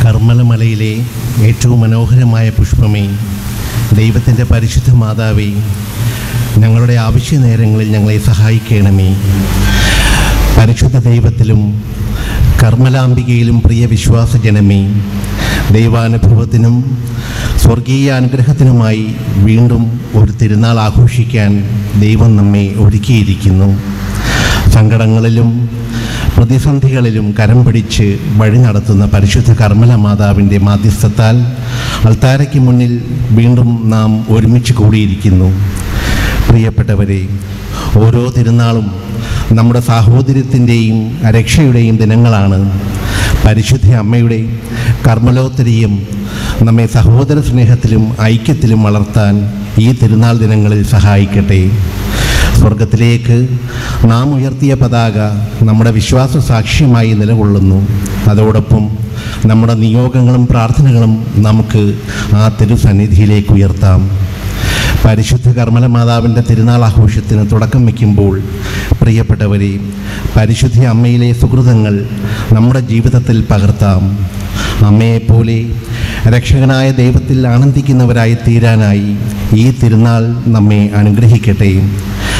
കർമ്മലമലയിലെ ഏറ്റവും മനോഹരമായ പുഷ്പമേ ദൈവത്തിൻ്റെ പരിശുദ്ധ മാതാവേ ഞങ്ങളുടെ ആവശ്യ നേരങ്ങളിൽ ഞങ്ങളെ സഹായിക്കണമേ പരിശുദ്ധ ദൈവത്തിലും കർമ്മലാംബികയിലും പ്രിയ വിശ്വാസജനമേ ദൈവാനുഭവത്തിനും സ്വർഗീയ അനുഗ്രഹത്തിനുമായി വീണ്ടും ഒരു തിരുനാൾ ആഘോഷിക്കാൻ ദൈവം നമ്മെ ഒരുക്കിയിരിക്കുന്നു സങ്കടങ്ങളിലും പ്രതിസന്ധികളിലും കരം പിടിച്ച് വഴി നടത്തുന്ന പരിശുദ്ധ കർമ്മല മാതാവിൻ്റെ മാധ്യസ്ഥത്താൽ അൾത്താരയ്ക്ക് മുന്നിൽ വീണ്ടും നാം ഒരുമിച്ച് കൂടിയിരിക്കുന്നു പ്രിയപ്പെട്ടവരെ ഓരോ തിരുനാളും നമ്മുടെ സാഹോദര്യത്തിൻ്റെയും രക്ഷയുടെയും ദിനങ്ങളാണ് പരിശുദ്ധ അമ്മയുടെ കർമ്മലോത്തരിയും നമ്മെ സഹോദര സ്നേഹത്തിലും ഐക്യത്തിലും വളർത്താൻ ഈ തിരുനാൾ ദിനങ്ങളിൽ സഹായിക്കട്ടെ സ്വർഗത്തിലേക്ക് നാം ഉയർത്തിയ പതാക നമ്മുടെ വിശ്വാസ സാക്ഷ്യമായി നിലകൊള്ളുന്നു അതോടൊപ്പം നമ്മുടെ നിയോഗങ്ങളും പ്രാർത്ഥനകളും നമുക്ക് ആ തിരുസന്നിധിയിലേക്ക് ഉയർത്താം പരിശുദ്ധ കർമ്മല മാതാവിൻ്റെ തിരുനാൾ ആഘോഷത്തിന് തുടക്കം വയ്ക്കുമ്പോൾ പ്രിയപ്പെട്ടവരെ പരിശുദ്ധ അമ്മയിലെ സുഹൃതങ്ങൾ നമ്മുടെ ജീവിതത്തിൽ പകർത്താം അമ്മയെപ്പോലെ രക്ഷകനായ ദൈവത്തിൽ ആനന്ദിക്കുന്നവരായി തീരാനായി ഈ തിരുനാൾ നമ്മെ അനുഗ്രഹിക്കട്ടെ